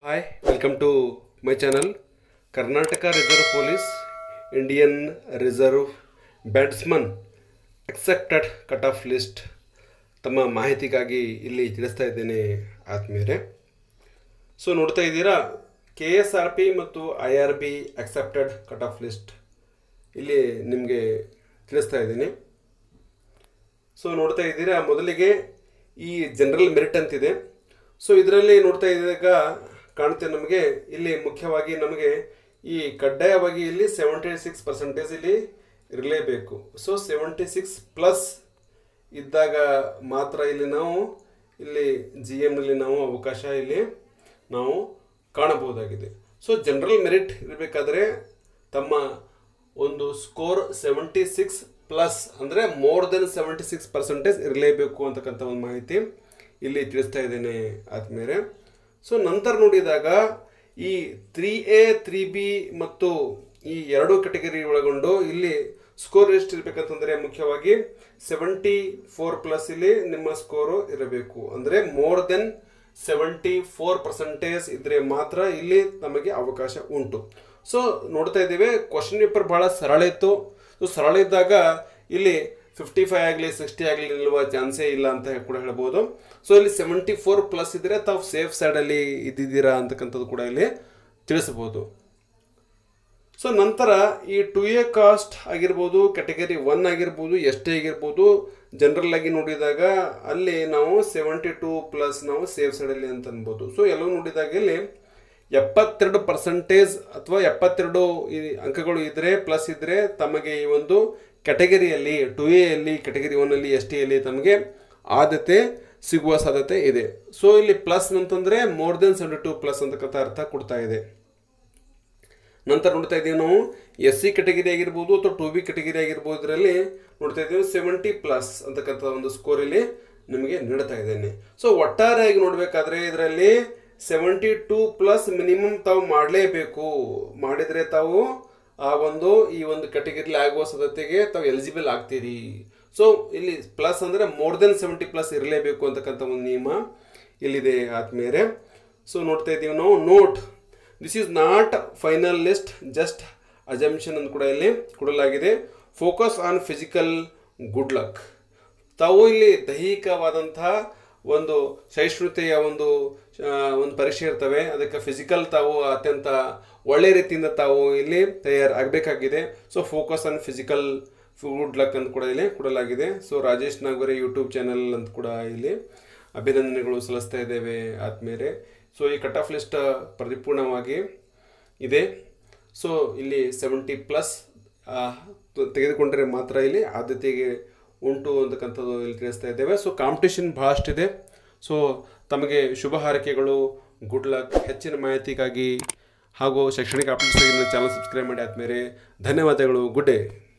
hi welcome to my channel Karnataka reserve police Indian reserve batsman accepted cut off list ತಮ್ಮ ಮಾಹಿತಿಗಾಗಿ ಇಲ್ಲಿ ತಿಳಿಸ್ತಾ ಇದ್ದೇನೆ ಆತ್ಮೀಯರೇ ಸೊ ನೋಡ್ತಾ ಇದ್ದೀರಾ ಕೆ ಎಸ್ ಆರ್ ಪಿ ಮತ್ತು I R B accepted cut off list ಇಲ್ಲಿ ನಿಮಗೆ ತಿಳಿಸ್ತಾ ಇದ್ದೀನಿ ಸೊ ನೋಡ್ತಾ ಇದ್ದೀರಾ ಮೊದಲಿಗೆ ಈ ಜನರಲ್ ಮೆರಿಟ್ ಅಂತಿದೆ ಸೊ ಇದರಲ್ಲಿ ನೋಡ್ತಾ ಇದ್ದಾಗ ಕಾಣುತ್ತೆ ನಮಗೆ ಇಲ್ಲಿ ಮುಖ್ಯವಾಗಿ ನಮಗೆ ಈ ಕಡ್ಡಾಯವಾಗಿ ಇಲ್ಲಿ ಸೆವೆಂಟಿ ಸಿಕ್ಸ್ ಪರ್ಸೆಂಟೇಜ್ ಇಲ್ಲಿ ಇರಲೇಬೇಕು ಸೊ ಸೆವೆಂಟಿ ಸಿಕ್ಸ್ ಪ್ಲಸ್ ಇದ್ದಾಗ ಮಾತ್ರ ಇಲ್ಲಿ ನಾವು ಇಲ್ಲಿ ಜಿ ಎಮ್ನಲ್ಲಿ ನಾವು ಅವಕಾಶ ಇಲ್ಲಿ ನಾವು ಕಾಣಬಹುದಾಗಿದೆ ಸೊ ಜನರಲ್ ಮೆರಿಟ್ ಇರಬೇಕಾದ್ರೆ ತಮ್ಮ ಒಂದು ಸ್ಕೋರ್ ಸೆವೆಂಟಿ ಸಿಕ್ಸ್ ಪ್ಲಸ್ ಅಂದರೆ more than seventy six percentage ಇರಲೇಬೇಕು ಅಂತಕ್ಕಂಥ ಒಂದು ಮಾಹಿತಿ ಇಲ್ಲಿ ತಿಳಿಸ್ತಾ ಇದ್ದೇನೆ ಆದ್ಮೇಲೆ ಸೊ ನಂತರ ನೋಡಿದಾಗ ಈ ತ್ರೀ ಎ ತ್ರೀ ಬಿ ಮತ್ತು ಈ ಎರಡು ಕೆಟಗರಿ ಒಳಗೊಂಡು ಇಲ್ಲಿ ಸ್ಕೋರ್ ಎಷ್ಟು ಇರಬೇಕಂತಂದರೆ ಮುಖ್ಯವಾಗಿ ಸೆವೆಂಟಿ ಫೋರ್ ಪ್ಲಸ್ ಇಲ್ಲಿ ನಿಮ್ಮ ಸ್ಕೋರು ಇರಬೇಕು ಅಂದರೆ more than seventy four percentage ಇದ್ರೆ ಮಾತ್ರ ಇಲ್ಲಿ ನಮಗೆ ಅವಕಾಶ ಉಂಟು ಸೊ ನೋಡ್ತಾ ಇದ್ದೇವೆ ಕ್ವಶನ್ ಪೇಪರ್ ಬಹಳ ಸರಳ ಇತ್ತು ಸೊ ಸರಳ ಇದ್ದಾಗ ಇಲ್ಲಿ ಫಿಫ್ಟಿ ಫೈವ್ ಆಗಲಿ ಸಿಕ್ಸ್ಟಿ ಆಗಲಿ ನಿಲ್ಲುವ ಚಾನ್ಸೇ ಇಲ್ಲ ಅಂತ ಕೂಡ ಹೇಳ್ಬೋದು ಸೊ ಇಲ್ಲಿ ಸೆವೆಂಟಿ ಫೋರ್ ಪ್ಲಸ್ ಇದ್ದರೆ ತಾವು ಸೇಫ್ ಸೈಡಲ್ಲಿ ಇದ್ದಿದ್ದೀರಾ ಅಂತಕ್ಕಂಥದ್ದು ಕೂಡ ಇಲ್ಲಿ ತಿಳಿಸ್ಬೋದು ಸೊ ನಂತರ ಈ ಟು ಎ ಕಾಸ್ಟ್ ಆಗಿರ್ಬೋದು ಕೆಟಗರಿ ಒನ್ ಆಗಿರ್ಬೋದು ಎಸ್ ಟಿ ಆಗಿರ್ಬೋದು ಜನರಲ್ ಆಗಿ ನೋಡಿದಾಗ ಅಲ್ಲಿ ನಾವು ಸೆವೆಂಟಿ ಟೂ ಪ್ಲಸ್ ನಾವು ಸೇಫ್ ಸೈಡಲ್ಲಿ ಅಂತ ಅನ್ಬೋದು ಸೊ ಎಲ್ಲವೂ ನೋಡಿದಾಗ ಇಲ್ಲಿ ಎಪ್ಪತ್ತೆರಡು ಪರ್ಸೆಂಟೇಜ್ ಅಥವಾ ಎಪ್ಪತ್ತೆರಡು ಈ ಅಂಕಗಳು ಇದ್ದರೆ ಪ್ಲಸ್ ಇದ್ದರೆ ತಮಗೆ ಈ ಒಂದು ಕೆಟಗರಿಯಲ್ಲಿ ಟು ಎಲ್ಲಿ ಕೆಟಗರಿ ಒನ್ನಲ್ಲಿ ಎಸ್ ಟಿಯಲ್ಲಿ ತಮಗೆ ಆದ್ಯತೆ ಸಿಗುವ ಸಾಧ್ಯತೆ ಇದೆ ಸೊ ಇಲ್ಲಿ ಪ್ಲಸ್ ಅಂತಂದರೆ more than seventy two plus ಅಂತಕ್ಕಂಥ ಅರ್ಥ ಕೊಡ್ತಾ ಇದೆ ನಂತರ ನೋಡ್ತಾ ಇದ್ದೀವಿ ನಾವು ಎಸ್ ಸಿ ಕೆಟಗರಿ ಆಗಿರ್ಬೋದು ಅಥವಾ ಟು ಬಿ ಕೆಟಗರಿ ಆಗಿರ್ಬೋದು ಇದರಲ್ಲಿ ನೋಡ್ತಾ ಇದ್ದೀವಿ ಸೆವೆಂಟಿ ಪ್ಲಸ್ ಅಂತಕ್ಕಂಥ ಒಂದು ಸ್ಕೋರ್ ಇಲ್ಲಿ ನಿಮಗೆ ನೀಡ್ತಾ ಇದ್ದೇನೆ ಸೊ ಒಟ್ಟಾರೆಯಾಗಿ ನೋಡಬೇಕಾದ್ರೆ ಇದರಲ್ಲಿ ಸೆವೆಂಟಿ ಟೂ ಪ್ಲಸ್ ಮಿನಿಮಮ್ ತಾವು ಮಾಡಲೇಬೇಕು ಮಾಡಿದರೆ ತಾವು ಆ ಒಂದು ಈ ಒಂದು ಕೆಟಗರಿಲಿ ಆಗುವ ಸಾಧ್ಯತೆಗೆ ತಾವು ಎಲಿಜಿಬಲ್ ಆಗ್ತೀರಿ ಸೊ ಇಲ್ಲಿ ಪ್ಲಸ್ ಅಂದರೆ ಮೋರ್ ದೆನ್ ಸೆವೆಂಟಿ ಪ್ಲಸ್ ಇರಲೇಬೇಕು ಅಂತಕ್ಕಂಥ ಒಂದು ನಿಯಮ ಇಲ್ಲಿದೆ ಆದ್ಮೇಲೆ ಸೊ ನೋಡ್ತಾ ಇದ್ದೀವಿ ನಾವು note this is not final list just assumption ಅಂತ ಕೂಡ ಇಲ್ಲಿ ಕೊಡಲಾಗಿದೆ focus on physical good luck ತಾವು ಇಲ್ಲಿ ದೈಹಿಕವಾದಂತಹ ಒಂದು ಸಹಿಷ್ಣುತೆಯ ಒಂದು ಆ, ಒಂದು ಪರೀಕ್ಷೆ ಇರ್ತವೆ ಅದಕ್ಕೆ ಫಿಸಿಕಲ್ ತಾವು ಅತ್ಯಂತ ಒಳ್ಳೆ ರೀತಿಯಿಂದ ತಾವು ಇಲ್ಲಿ ತಯಾರು ಆಗಬೇಕಾಗಿದೆ so focus on physical good luck ಅಂತ ಕೂಡ ಇಲ್ಲಿ ಕೊಡಲಾಗಿದೆ so Rajesh Nagavare YouTube channel ಅಂತ ಕೂಡ ಇಲ್ಲಿ ಅಭಿನಂದನೆಗಳು ಸಲ್ಲಿಸ್ತಾ ಇದ್ದೇವೆ ಆದ್ಮೇಲೆ ಸೊ ಈ ಕಟ್ ಆಫ್ ಲಿಸ್ಟ್ ಪರಿಪೂರ್ಣವಾಗಿ ಇದೆ ಸೊ ಇಲ್ಲಿ ಸೆವೆಂಟಿ ಪ್ಲಸ್ ತೆಗೆದುಕೊಂಡ್ರೆ ಮಾತ್ರ ಇಲ್ಲಿ ಆದ್ಯತೆಗೆ ಉಂಟು ಅಂತಕ್ಕಂಥದ್ದು ಇಲ್ಲಿ ತಿಳಿಸ್ತಾ ಇದ್ದೇವೆ ಸೊ ಕಾಂಪಿಟೇಷನ್ ಭಾಳಷ್ಟಿದೆ ಸೊ ತಮಗೆ ಶುಭ ಹಾರೈಕೆಗಳು ಗುಡ್ ಲಕ್ ಹೆಚ್ಚಿನ ಮಾಹಿತಿಗಾಗಿ ಹಾಗೂ ಶೈಕ್ಷಣಿಕ ಅಪ್ಡೇಟ್ಸ್ಗಾಗಿ ನನ್ನ ಚಾನಲ್ ಸಬ್ಸ್ಕ್ರೈಬ್ ಮಾಡಿ ಆದಮೇಲೆ ಧನ್ಯವಾದಗಳು ಗುಡ್ ಡೇ